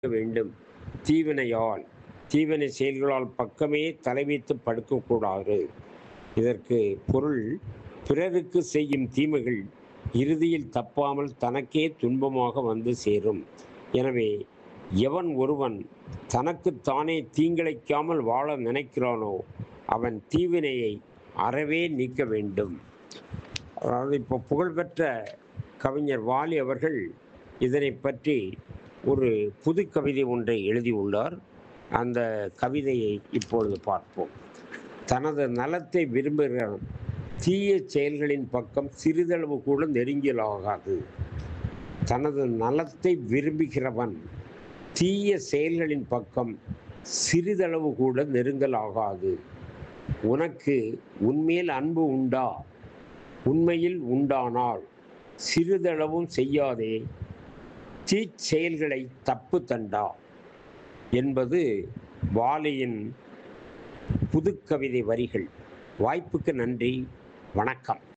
வேண்டும் தீவினையால் தீவினை செயல்களால் பக்கமே தலைவைத்து படுக்கக்கூடாது இதற்கு பொருள் பிறருக்கு செய்யும் தீமைகள் இறுதியில் தப்பாமல் தனக்கே துன்பமாக வந்து சேரும் எனவே எவன் ஒருவன் தனக்குத்தானே தீங்கிழைக்காமல் வாழ நினைக்கிறானோ அவன் தீவினையை அறவே நீக்க வேண்டும் அதாவது இப்போ புகழ்பெற்ற கவிஞர் வாலி அவர்கள் இதனை பற்றி ஒரு புது கவிதை ஒன்றை எழுதியுள்ளார் அந்த கவிதையை இப்பொழுது பார்ப்போம் தனது நலத்தை விரும்புகிறவன் தீய செயல்களின் பக்கம் சிறிதளவு கூட நெருங்கலாகாது தனது நலத்தை விரும்புகிறவன் தீய செயல்களின் பக்கம் சிறிதளவு கூட நெருங்கலாகாது உனக்கு உன்மேல் அன்பு உண்டா உண்மையில் உண்டானால் சிறிதளவும் செய்யாதே தீச்செயல்களை தப்பு தண்டா என்பது வாலியின் புதுக்கவிதை வரிகள் வாய்ப்புக்கு நன்றி வணக்கம்